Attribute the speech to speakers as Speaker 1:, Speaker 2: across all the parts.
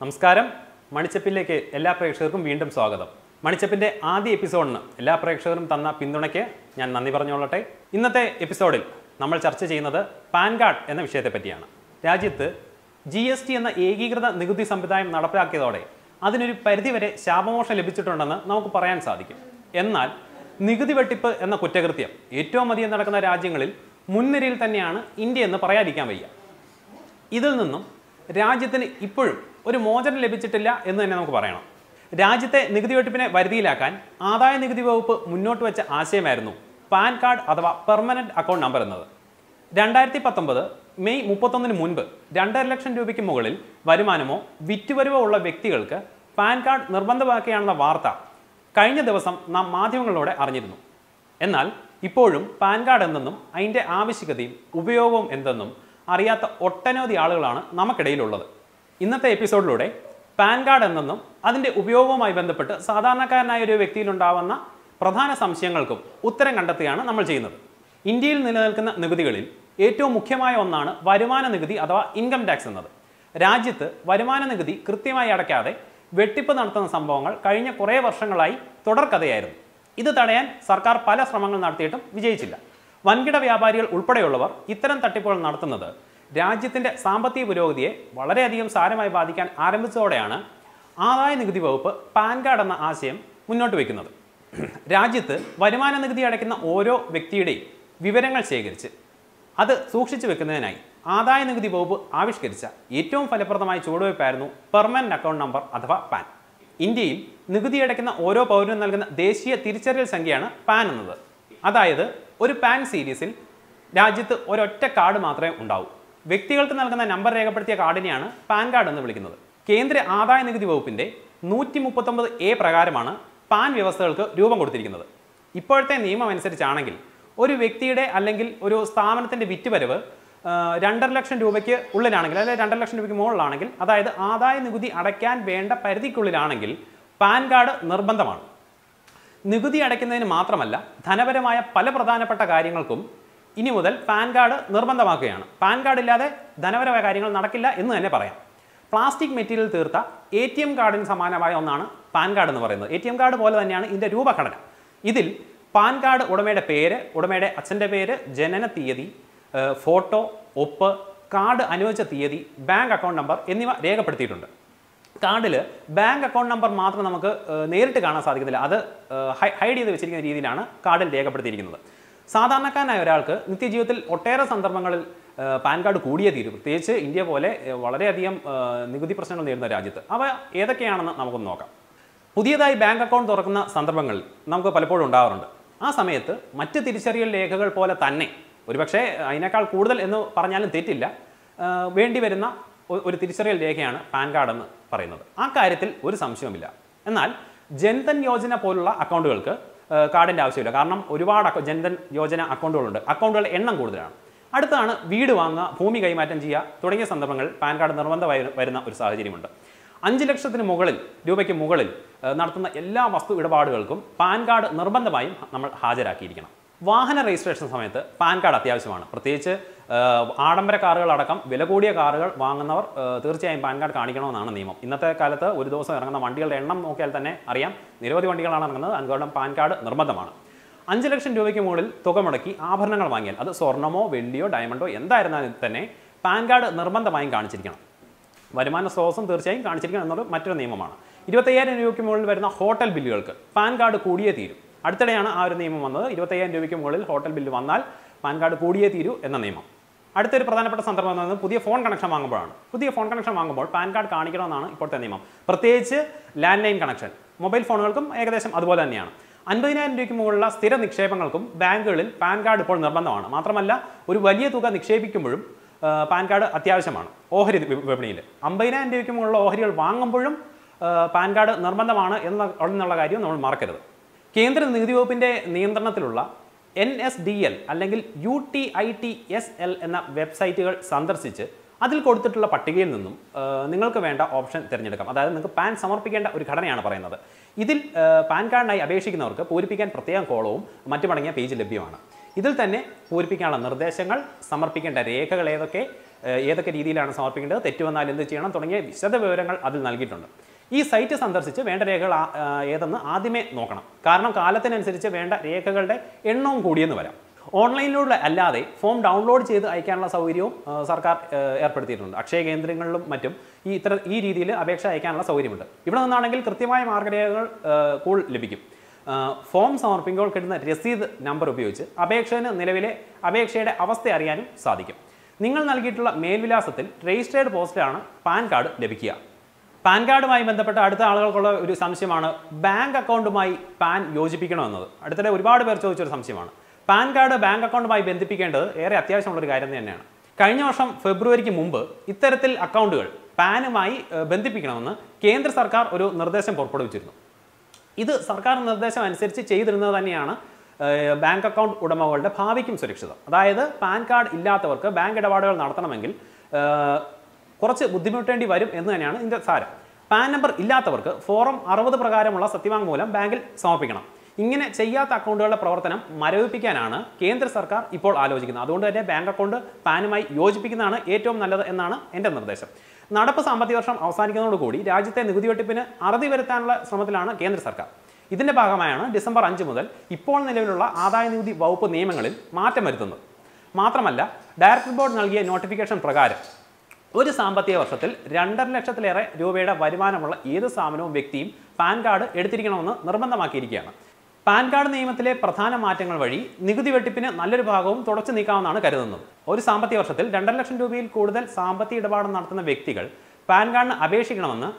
Speaker 1: നമസ്കാരം മണിച്ചപ്പിലേക്ക് എല്ലാ പ്രേക്ഷകർക്കും വീണ്ടും സ്വാഗതം മണിച്ചപ്പിന്റെ ആദ്യ എപ്പിസോഡിന് എല്ലാ പ്രേക്ഷകരും തന്ന പിന്തുണയ്ക്ക് ഞാൻ നന്ദി പറഞ്ഞുകൊള്ളട്ടെ ഇന്നത്തെ എപ്പിസോഡിൽ നമ്മൾ ചർച്ച ചെയ്യുന്നത് പാൻ കാർഡ് എന്ന വിഷയത്തെ പറ്റിയാണ് രാജ്യത്ത് ജി എസ് ടി എന്ന ഏകീകൃത നികുതി സംവിധാനം നടപ്പിലാക്കിയതോടെ അതിനൊരു പരിധിവരെ ശാപമോഷം ലഭിച്ചിട്ടുണ്ടെന്ന് നമുക്ക് പറയാൻ സാധിക്കും എന്നാൽ നികുതി വെട്ടിപ്പ് എന്ന കുറ്റകൃത്യം ഏറ്റവും അധികം നടക്കുന്ന രാജ്യങ്ങളിൽ മുൻനിരയിൽ തന്നെയാണ് ഇന്ത്യ എന്ന് പറയാതിരിക്കാൻ വയ്യ ഇതിൽ നിന്നും രാജ്യത്തിന് ഇപ്പോഴും ഒരു മോചനം ലഭിച്ചിട്ടില്ല എന്ന് തന്നെ നമുക്ക് പറയണം രാജ്യത്തെ നികുതി വെട്ടിപ്പിനെ വരുതിയിലാക്കാൻ ആദായ നികുതി വകുപ്പ് മുന്നോട്ട് വെച്ച ആശയമായിരുന്നു പാൻ കാർഡ് അഥവാ പെർമനന്റ് അക്കൗണ്ട് നമ്പർ എന്നത് രണ്ടായിരത്തി പത്തൊമ്പത് മെയ് മുപ്പത്തൊന്നിന് മുൻപ് രണ്ടര ലക്ഷം രൂപയ്ക്ക് മുകളിൽ വരുമാനമോ വിറ്റുവരവോ ഉള്ള വ്യക്തികൾക്ക് പാൻ കാർഡ് നിർബന്ധമാക്കുകയാണെന്ന വാർത്ത കഴിഞ്ഞ ദിവസം നാം മാധ്യമങ്ങളിലൂടെ അറിഞ്ഞിരുന്നു എന്നാൽ ഇപ്പോഴും പാൻ കാർഡ് എന്തെന്നും അതിൻ്റെ ആവശ്യകതയും ഉപയോഗവും എന്തെന്നും അറിയാത്ത ഒട്ടനവധി ആളുകളാണ് നമുക്കിടയിലുള്ളത് ഇന്നത്തെ എപ്പിസോഡിലൂടെ പാൻ കാർഡ് എന്തെന്നും അതിൻ്റെ ഉപയോഗവുമായി ബന്ധപ്പെട്ട് സാധാരണക്കാരനായ ഒരു വ്യക്തിയിലുണ്ടാവുന്ന പ്രധാന സംശയങ്ങൾക്കും ഉത്തരം കണ്ടെത്തുകയാണ് നമ്മൾ ചെയ്യുന്നത് ഇന്ത്യയിൽ നിലനിൽക്കുന്ന നികുതികളിൽ ഏറ്റവും മുഖ്യമായ ഒന്നാണ് വരുമാന നികുതി അഥവാ ഇൻകം ടാക്സ് എന്നത് രാജ്യത്ത് വരുമാന നികുതി കൃത്യമായി അടയ്ക്കാതെ വെട്ടിപ്പ് നടത്തുന്ന സംഭവങ്ങൾ കഴിഞ്ഞ കുറേ വർഷങ്ങളായി തുടർക്കഥയായിരുന്നു ഇത് തടയാൻ സർക്കാർ പല ശ്രമങ്ങൾ നടത്തിയിട്ടും വിജയിച്ചില്ല വൻകിട വ്യാപാരികൾ ഉൾപ്പെടെയുള്ളവർ ഇത്തരം തട്ടിപ്പുകൾ നടത്തുന്നത് രാജ്യത്തിന്റെ സാമ്പത്തിക പുരോഗതിയെ വളരെയധികം സാരമായി ബാധിക്കാൻ ആരംഭിച്ചതോടെയാണ് ആദായ നികുതി വകുപ്പ് പാൻ കാർഡ് എന്ന ആശയം മുന്നോട്ട് വയ്ക്കുന്നത് രാജ്യത്ത് വരുമാന നികുതി അടയ്ക്കുന്ന ഓരോ വ്യക്തിയുടെയും വിവരങ്ങൾ ശേഖരിച്ച് അത് സൂക്ഷിച്ചു വെക്കുന്നതിനായി ആദായ നികുതി വകുപ്പ് ആവിഷ്കരിച്ച ഏറ്റവും ഫലപ്രദമായ ചുവടുവയ്പ്പായിരുന്നു പെർമനന്റ് അക്കൗണ്ട് നമ്പർ അഥവാ പാൻ ഇന്ത്യയിൽ നികുതി അടയ്ക്കുന്ന ഓരോ പൗരനും നൽകുന്ന ദേശീയ തിരിച്ചറിയൽ സംഖ്യയാണ് പാൻ എന്നത് അതായത് ഒരു പാൻ സീരീസിൽ രാജ്യത്ത് ഒരൊറ്റ കാർഡ് മാത്രമേ ഉണ്ടാവൂ വ്യക്തികൾക്ക് നൽകുന്ന നമ്പർ രേഖപ്പെടുത്തിയ കാർഡിനെയാണ് പാൻ കാർഡ് എന്ന് വിളിക്കുന്നത് കേന്ദ്ര ആദായ നികുതി വകുപ്പിന്റെ നൂറ്റി മുപ്പത്തൊമ്പത് എ പ്രകാരമാണ് പാൻ വ്യവസ്ഥകൾക്ക് രൂപം കൊടുത്തിരിക്കുന്നത് ഇപ്പോഴത്തെ നിയമം അനുസരിച്ചാണെങ്കിൽ ഒരു വ്യക്തിയുടെ അല്ലെങ്കിൽ ഒരു സ്ഥാപനത്തിന്റെ വിറ്റുവരവ് ആ, രണ്ടര ലക്ഷം രൂപയ്ക്ക് ഉള്ളിലാണെങ്കിൽ അല്ലെങ്കിൽ രണ്ടര ലക്ഷം രൂപയ്ക്ക് മുകളിലാണെങ്കിൽ അതായത് ആദായ നികുതി അടയ്ക്കാൻ വേണ്ട പരിധിക്കുള്ളിലാണെങ്കിൽ പാൻ കാർഡ് നിർബന്ധമാണ് നികുതി അടയ്ക്കുന്നതിന് മാത്രമല്ല ധനപരമായ പല പ്രധാനപ്പെട്ട കാര്യങ്ങൾക്കും ഇനി മുതൽ പാൻ കാർഡ് നിർബന്ധമാക്കുകയാണ് പാൻ കാർഡ് ഇല്ലാതെ ധനപരമായ കാര്യങ്ങൾ നടക്കില്ല എന്ന് തന്നെ പറയാം പ്ലാസ്റ്റിക് മെറ്റീരിയൽ തീർത്ത എ ടി എം കാർഡിന് സമാനമായ ഒന്നാണ് പാൻ കാർഡ് എന്ന് പറയുന്നത് എ ടി എം കാർഡ് പോലെ തന്നെയാണ് ഇതിൻ്റെ രൂപഘടന ഇതിൽ പാൻ കാർഡ് ഉടമയുടെ പേര് ഉടമയുടെ അച്ഛൻ്റെ പേര് ജനന തീയതി ഏഹ് ഫോട്ടോ ഒപ്പ് കാർഡ് അനുവദിച്ച തീയതി ബാങ്ക് അക്കൗണ്ട് നമ്പർ എന്നിവ രേഖപ്പെടുത്തിയിട്ടുണ്ട് കാർഡിൽ ബാങ്ക് അക്കൗണ്ട് നമ്പർ മാത്രം നമുക്ക് ഏഹ്, നേരിട്ട് കാണാൻ സാധിക്കത്തില്ല അത് ഏഹ്, ഹൈ- ഹൈഡ് ചെയ്ത് വെച്ചിരിക്കുന്ന രീതിയിലാണ് കാർഡിൽ രേഖപ്പെടുത്തിയിരിക്കുന്നത് സാധാരണക്കാരനായ ഒരാൾക്ക് നിത്യജീവിതത്തിൽ ഒട്ടേറെ സന്ദർഭങ്ങളിൽ ഏഹ്, പാൻ കാർഡ് കൂടിയേ തീരും പ്രത്യേകിച്ച് ഇന്ത്യ പോലെ ഏഹ്, വളരെയധികം ഏഹ്, നികുതി പ്രശ്നങ്ങൾ നേരിടുന്ന രാജ്യത്ത് അവ ഏതൊക്കെയാണെന്ന് നമുക്കൊന്ന് നോക്കാം പുതിയതായി ബാങ്ക് അക്കൗണ്ട് തുറക്കുന്ന സന്ദർഭങ്ങളിൽ നമുക്ക് പലപ്പോഴും ഉണ്ടാകാറുണ്ട് ആ സമയത്ത് മറ്റ് തിരിച്ചറിയൽ രേഖകൾ പോലെ തന്നെ ഒരുപക്ഷെ അതിനേക്കാൾ കൂടുതൽ എന്ന് പറഞ്ഞാലും തെറ്റില്ല ആ, വേണ്ടി വരുന്ന ഒ- ഒരു തിരിച്ചറിയൽ രേഖയാണ് പാൻ കാർഡ് എന്ന് പറയുന്നത് ആ കാര്യത്തിൽ ഒരു സംശയവുമില്ല എന്നാൽ ജൻധൻ യോജന പോലുള്ള അക്കൗണ്ടുകൾക്ക് ആ, കാർഡിൻ്റെ ആവശ്യമില്ല കാരണം ഒരുപാട് അക്കൗ- ജൻധൻ യോജന അക്കൗണ്ടുകളുണ്ട് അക്കൗണ്ടുകളുടെ എണ്ണം കൂടുതലാണ് അടുത്താണ് വീട് വാങ്ങുക ഭൂമി കൈമാറ്റം ചെയ്യുക തുടങ്ങിയ സന്ദർഭങ്ങളിൽ പാൻ കാർഡ് നിർബന്ധമായി വരുന്ന ഒരു സാഹചര്യമുണ്ട് അഞ്ച് ലക്ഷത്തിന് മുകളിൽ രൂപയ്ക്ക് മുകളിൽ ഏഹ്, നടത്തുന്ന എല്ലാ വസ്തു ഇടപാടുകൾക്കും പാൻ കാർഡ് നിർബന്ധമായും നമ്മൾ ഹാജരാക്കിയിരിക്കണം വാഹന രജിസ്ട്രേഷൻ സമയത്ത് പാൻ കാർഡ് അത്യാവശ്യമാണ് പ്രത്യേകിച്ച് ഏഹ്, ആഡംബര കാറുകളടക്കം വില കൂടിയ കാറുകൾ വാങ്ങുന്നവർ ഏഹ്, തീർച്ചയായും പാൻ കാർഡ് കാണിക്കണമെന്നാണ് നിയമം ഇന്നത്തെ കാലത്ത് ഒരു ദിവസം ഇറങ്ങുന്ന വണ്ടികളുടെ എണ്ണം നോക്കിയാൽ തന്നെ അറിയാം നിരവധി വണ്ടികളാണ് ഇറങ്ങുന്നത് അതുകൊണ്ട് പാൻ കാർഡ് നിർബന്ധമാണ് അഞ്ച് ലക്ഷം രൂപയ്ക്ക് മുകളിൽ തുക മുടക്കി ആഭരണങ്ങൾ വാങ്ങിയാൽ അത് സ്വർണ്ണമോ വെള്ളിയോ ഡയമണ്ടോ എന്തായിരുന്നാലും തന്നെ പാൻ കാർഡ് നിർബന്ധമായും കാണിച്ചിരിക്കണം വരുമാന സ്രോതസ്സും തീർച്ചയായും കാണിച്ചിരിക്കണം എന്നുള്ള മറ്റൊരു നിയമമാണ് ഇരുപത്തയ്യായിരം രൂപയ്ക്ക് മുകളിൽ വരുന്ന ഹോട്ടൽ ബില്ലുകൾക്ക് പാൻ കാർഡ് കൂടിയേ തീരും അടുത്തിടെയാണ് ആ ഒരു നിയമം വന്നത് ഇരുപത്തയ്യായിരം രൂപയ്ക്ക് മുകളിൽ ഹോട്ടൽ ബില്ല് വന്നാൽ പാൻ കാർഡ് കൂടിയേ തീരൂ എന്ന നിയമം അടുത്തൊരു പ്രധാനപ്പെട്ട സന്ദർഭം എന്ന് പറയുന്നത് പുതിയ ഫോൺ കണക്ഷൻ വാങ്ങുമ്പോഴാണ് പുതിയ ഫോൺ കണക്ഷൻ വാങ്ങുമ്പോൾ പാൻ കാർഡ് കാണിക്കണമെന്നാണ് ഇപ്പോഴത്തെ നിയമം പ്രത്യേകിച്ച് ലാൻഡ് ലൈൻ കണക്ഷൻ മൊബൈൽ ഫോണുകൾക്കും ഏകദേശം അതുപോലെ തന്നെയാണ് അൻപതിനായിരം രൂപയ്ക്ക് മുകളിലുള്ള സ്ഥിര നിക്ഷേപങ്ങൾക്കും ബാങ്കുകളിൽ പാൻ കാർഡ് ഇപ്പോൾ നിർബന്ധമാണ് മാത്രമല്ല ഒരു വലിയ തുക നിക്ഷേപിക്കുമ്പോഴും ആ, പാൻ കാർഡ് അത്യാവശ്യമാണ് ഓഹരി വി- വിപണിയിൽ അമ്പതിനായിരം രൂപയ്ക്ക് മുകളിലുള്ള ഓഹരികൾ വാങ്ങുമ്പോഴും ആ, പാൻ കാർഡ് നിർബന്ധമാണ് എന്ന എന്നുള്ള കാര്യം നമ്മൾ മറക്കരുത് കേന്ദ്ര നികുതി വകുപ്പിന്റെ നിയന്ത്രണത്തിലുള്ള എൻ എസ് ഡി എൽ അല്ലെങ്കിൽ U T I T S L എന്ന വെബ്സൈറ്റുകൾ സന്ദർശിച്ച് അതിൽ കൊടുത്തിട്ടുള്ള പട്ടികയിൽ നിന്നും ആ, നിങ്ങൾക്ക് വേണ്ട ഓപ്ഷൻ തിരഞ്ഞെടുക്കാം അതായത് നിങ്ങൾക്ക് പാൻ സമർപ്പിക്കേണ്ട ഒരു ഘടനയാണ് പറയുന്നത് ഇതിൽ ആ, പാൻ കാർഡിനായി അപേക്ഷിക്കുന്നവർക്ക് പൂരിപ്പിക്കാൻ പ്രത്യേകം കോളവും മറ്റുമടങ്ങിയ പേജ് ലഭ്യമാണ് ഇതിൽ തന്നെ പൂരിപ്പിക്കാനുള്ള നിർദ്ദേശങ്ങൾ സമർപ്പിക്കേണ്ട രേഖകൾ ഏതൊക്കെ ഏഹ് ഏതൊക്കെ രീതിയിലാണ് സമർപ്പിക്കേണ്ടത് തെറ്റ് വന്നാൽ എന്ത് ചെയ്യണം തുടങ്ങിയ വിശദ വിവരങ്ങൾ അതിൽ നൽകിയിട്ടുണ്ട് ഈ സൈറ്റ് സന്ദർശിച്ച് വേണ്ട രേഖകൾ ആ- ആ, ഏതെന്ന് ആദ്യമേ നോക്കണം കാരണം കാലത്തിനനുസരിച്ച് വേണ്ട രേഖകളുടെ എണ്ണവും കൂടിയെന്ന് വരാം ഓൺലൈനിലൂടെ അല്ലാതെ ഫോം ഡൗൺലോഡ് ചെയ്ത് അയക്കാനുള്ള സൗകര്യവും ആ, സർക്കാർ ആ, ഏർപ്പെടുത്തിയിട്ടുണ്ട് അക്ഷയ കേന്ദ്രങ്ങളിലും മറ്റും ഈ ഇത്ര ഈ രീതിയിൽ അപേക്ഷ അയക്കാനുള്ള സൗകര്യമുണ്ട് ഇവിടെ നിന്നാണെങ്കിൽ കൃത്യമായ മാർഗരേഖകൾ ആ, കൂൾ ലഭിക്കും ആ, ഫോം സമർപ്പിക്കുമ്പോൾ കിട്ടുന്ന രസീത് നമ്പർ ഉപയോഗിച്ച് അപേക്ഷകന് നിലവിലെ അപേക്ഷയുടെ അവസ്ഥ അറിയാനും സാധിക്കും നിങ്ങൾ നൽകിയിട്ടുള്ള മേൽവിലാസത്തിൽ രജിസ്റ്റേർഡ് പോസ്റ്റിലാണ് പാൻ കാർഡ് ലഭിക്കുക പാൻ കാർഡുമായി ബന്ധപ്പെട്ട അടുത്ത ആളുകൾക്കുള്ള ഒരു സംശയമാണ് ബാങ്ക് അക്കൗണ്ടുമായി പാൻ യോജിപ്പിക്കണമെന്നത് അടുത്തിടെ ഒരുപാട് പേർ ചോദിച്ചൊരു സംശയമാണ് പാൻ കാർഡ് ബാങ്ക് അക്കൗണ്ടുമായി ബന്ധിപ്പിക്കേണ്ടത് ഏറെ അത്യാവശ്യമുള്ള ഒരു കാര്യം തന്നെയാണ് കഴിഞ്ഞ വർഷം ഫെബ്രുവരിക്ക് മുമ്പ് ഇത്തരത്തിൽ അക്കൗണ്ടുകൾ പാനുമായി ഏഹ്, ബന്ധിപ്പിക്കണമെന്ന് കേന്ദ്ര സർക്കാർ ഒരു നിർദ്ദേശം പുറപ്പെടുവിച്ചിരുന്നു ഇത് സർക്കാർ നിർദ്ദേശം അനുസരിച്ച് ചെയ്തിരുന്നത് തന്നെയാണ് ഏഹ്, ബാങ്ക് അക്കൗണ്ട് ഉടമകളുടെ ഭാവിക്കും സുരക്ഷിതം അതായത് പാൻ കാർഡ് ഇല്ലാത്തവർക്ക് ബാങ്ക് ഇടപാടുകൾ നടത്തണമെങ്കിൽ ഏഹ്, കുറച്ച് ബുദ്ധിമുട്ടേണ്ടി വരും എന്ന് തന്നെയാണ് ഇതിൻ്റെ സാരം പാൻ നമ്പർ ഇല്ലാത്തവർക്ക് ഫോറം അറുപത് പ്രകാരമുള്ള സത്യവാങ്മൂലം ബാങ്കിൽ സമർപ്പിക്കണം ഇങ്ങനെ ചെയ്യാത്ത അക്കൗണ്ടുകളുടെ പ്രവർത്തനം മരവിപ്പിക്കാനാണ് കേന്ദ്ര സർക്കാർ ഇപ്പോൾ ആലോചിക്കുന്നത് അതുകൊണ്ട് തന്നെ ബാങ്ക് അക്കൗണ്ട് പാനുമായി യോജിപ്പിക്കുന്നതാണ് ഏറ്റവും നല്ലത് എന്നാണ് എൻ്റെ നിർദ്ദേശം നടപ്പ് സാമ്പത്തിക വർഷം അവസാനിക്കുന്നതോടുകൂടി രാജ്യത്തെ നികുതി വെട്ടിപ്പിന് അറുതി വരുത്താനുള്ള ശ്രമത്തിലാണ് കേന്ദ്ര സർക്കാർ ഇതിന്റെ ഭാഗമായാണ് ഡിസംബർ അഞ്ച് മുതൽ ഇപ്പോൾ നിലവിലുള്ള ആദായ നികുതി വകുപ്പ് നിയമങ്ങളിൽ മാറ്റം വരുത്തുന്നത് മാത്രമല്ല ഡയറക്ടർ ബോർഡ് നൽകിയ നോട്ടിഫിക്കേഷൻ പ്രകാരം ഒരു സാമ്പത്തിക വർഷത്തിൽ രണ്ടര ലക്ഷത്തിലേറെ രൂപയുടെ വരുമാനമുള്ള ഏത് സ്ഥാപനവും വ്യക്തിയും പാൻ കാർഡ് എടുത്തിരിക്കണമെന്ന് നിർബന്ധമാക്കിയിരിക്കുകയാണ് പാൻ കാർഡ് നിയമത്തിലെ പ്രധാന മാറ്റങ്ങൾ വഴി നികുതി വെട്ടിപ്പിന് നല്ലൊരു ഭാഗവും തുടച്ചു നീക്കാമെന്നാണ് കരുതുന്നത് ഒരു സാമ്പത്തിക വർഷത്തിൽ രണ്ടര ലക്ഷം രൂപയിൽ കൂടുതൽ സാമ്പത്തിക ഇടപാട് നടത്തുന്ന വ്യക്തികൾ പാൻ കാർഡിന് അപേക്ഷിക്കണമെന്ന്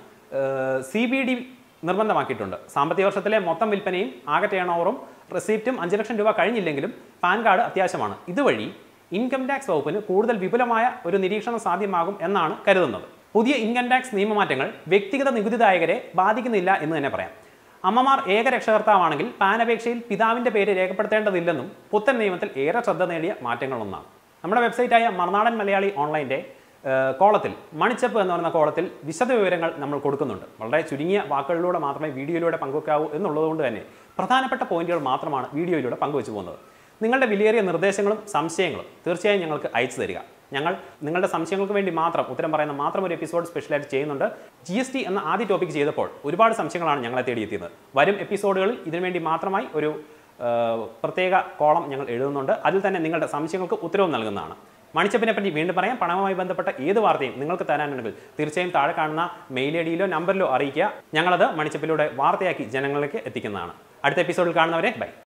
Speaker 1: സി ബി ഡി നിർബന്ധമാക്കിയിട്ടുണ്ട് സാമ്പത്തിക വർഷത്തിലെ മൊത്തം വിൽപ്പനയും ആകെ ടേൺ ഓവറും റെസിപ്റ്റും അഞ്ച് ലക്ഷം രൂപ കഴിഞ്ഞില്ലെങ്കിലും പാൻ കാർഡ് അത്യാവശ്യമാണ് ഇതുവഴി ഇൻകം ടാക്സ് വകുപ്പിന് കൂടുതൽ വിപുലമായ ഒരു നിരീക്ഷണം സാധ്യമാകും എന്നാണ് കരുതുന്നത് പുതിയ ഇൻകം ടാക്സ് നിയമമാറ്റങ്ങൾ വ്യക്തിഗത നികുതിദായകരെ ബാധിക്കുന്നില്ല എന്ന് തന്നെ പറയാം അമ്മമാർ ഏക രക്ഷകർത്താവാണെങ്കിൽ പാൻ അപേക്ഷയിൽ പിതാവിന്റെ പേര് രേഖപ്പെടുത്തേണ്ടതില്ലെന്നും പുത്തൻ നിയമത്തിൽ ഏറെ ശ്രദ്ധ നേടിയ മാറ്റങ്ങളൊന്നാണ് നമ്മുടെ വെബ്സൈറ്റായ മറുനാടൻ മലയാളി ഓൺലൈൻ്റെ ഏഹ്, കോളത്തിൽ മണിച്ചപ്പ് എന്ന് പറയുന്ന കോളത്തിൽ വിശദ വിവരങ്ങൾ നമ്മൾ കൊടുക്കുന്നുണ്ട് വളരെ ചുരുങ്ങിയ വാക്കുകളിലൂടെ മാത്രമേ വീഡിയോയിലൂടെ പങ്കുവെക്കാവൂ എന്നുള്ളതുകൊണ്ട് തന്നെ പ്രധാനപ്പെട്ട പോയിന്റുകൾ മാത്രമാണ് വീഡിയോയിലൂടെ പങ്കുവെച്ചു പോകുന്നത് നിങ്ങളുടെ വിലയേറിയ നിർദ്ദേശങ്ങളും സംശയങ്ങളും തീർച്ചയായും ഞങ്ങൾക്ക് അയച്ചു തരിക ഞങ്ങൾ നിങ്ങളുടെ സംശയങ്ങൾക്ക് വേണ്ടി മാത്രം ഉത്തരം പറയുന്ന മാത്രം ഒരു എപ്പിസോഡ് സ്പെഷ്യലായിട്ട് ചെയ്യുന്നുണ്ട് ജി എസ് ടി എന്ന ആദ്യ ടോപ്പിക് ചെയ്തപ്പോൾ ഒരുപാട് സംശയങ്ങളാണ് ഞങ്ങളെ തേടിയെത്തിയത് വരും എപ്പിസോഡുകളിൽ ഇതിനുവേണ്ടി മാത്രമായി ഒരു ആ, പ്രത്യേക കോളം ഞങ്ങൾ എഴുതുന്നുണ്ട് അതിൽ തന്നെ നിങ്ങളുടെ സംശയങ്ങൾക്ക് ഉത്തരവും നൽകുന്നതാണ് മണിച്ചപ്പിനെ പറ്റി വീണ്ടും പറയാം പണവുമായി ബന്ധപ്പെട്ട ഏത് വാർത്തയും നിങ്ങൾക്ക് തരാനുണ്ടെങ്കിൽ തീർച്ചയായും താഴെ കാണുന്ന മെയിൽ ഐ ഡിയിലോ നമ്പറിലോ അറിയിക്കുക ഞങ്ങളത് മണിച്ചപ്പിലൂടെ വാർത്തയാക്കി ജനങ്ങളിലേക്ക് എത്തിക്കുന്നതാണ് അടുത്ത എപ്പിസോഡിൽ കാണുന്നവരെ ബൈ